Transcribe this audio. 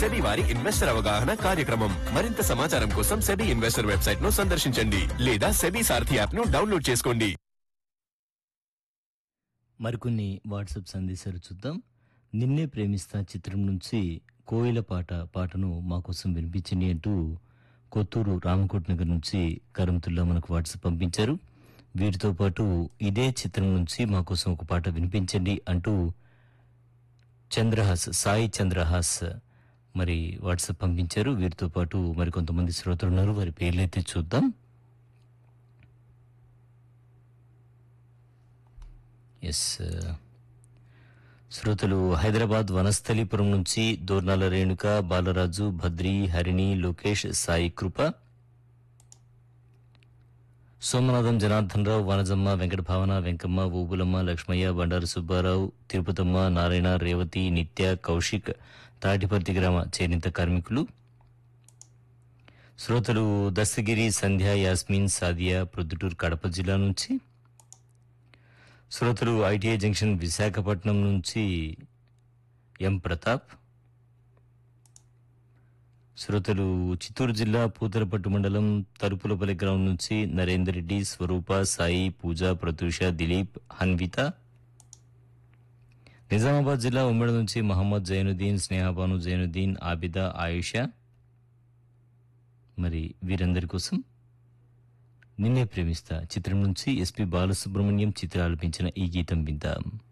SEBI వారి investor అవగాహన కార్యక్రమం మరింత సమాచారం కోసం సెబీ ఇన్వెస్టర్ వెబ్సైట్ ను సందర్శించండి లేదా సెబీ సారథి యాప్ ను డౌన్లోడ్ చేసుకోండి మరికొన్ని వాట్సాప్ సందేశాలు చూద్దాం నిన్నే ప్రేమిస్తా చిత్రం నుంచి కోయిల పాట పాటను మా కోసం వినిపించండి అంటూ కొత్తూరు రామకోట్ నగర్ నుంచి కరంతుల్లా మనకు వాట్సాప్ పంపించారు వీరితో పాటు ఇదే చిత్రం నుంచి మా కోసం ఒక పాట వినిపించండి అంటూ చంద్రహాస్ సాయి చంద్రహాస్ మరి వాట్సాప్ పంపించారు వీరితో పాటు మరికొంతమంది శ్రోతలు ఉన్నారు వారి పేర్లైతే చూద్దాం ఎస్ శ్రోతలు హైదరాబాద్ వనస్థలీపురం నుంచి దోర్నాల రేణుక బాలరాజు భద్రి హరిణి లోకేష్ సాయి కృప సోమనాథం జనార్దన్ రావు వనజమ్మ వెంకట భావన వెంకమ్మ ఊబులమ్మ లక్ష్మయ్య బండారు సుబ్బారావు తిరుపతమ్మ నారాయణ రేవతి నిత్య కౌశిక్ తాటిపర్తి గ్రామ చేనేత కార్మికులు శ్రోతలు దస్తగిరి సంధ్య యాస్మిన్ సాదియా ప్రొద్దుటూరు కడప జిల్లా నుంచి శ్రోతలు ఐటీఐ జంక్షన్ విశాఖపట్నం నుంచి ఎం ప్రతాప్ శ్రోతలు చిత్తూరు జిల్లా పూతలపట్టు మండలం తలుపులపల్లి గ్రౌండ్ నుంచి నరేందర్ రెడ్డి స్వరూప సాయి పూజ ప్రతూష దిలీప్ హన్విత నిజామాబాద్ జిల్లా ఉమ్మడి నుంచి మహమ్మద్ జైనుద్దీన్ స్నేహబాను జైనుద్దీన్ ఆబిద ఆయుష మరి వీరందరి కోసం నిన్నే ప్రేమిస్తా చిత్రం నుంచి ఎస్పి బాలసుబ్రహ్మణ్యం చిత్ర ఆలపించిన ఈ గీతం విందాం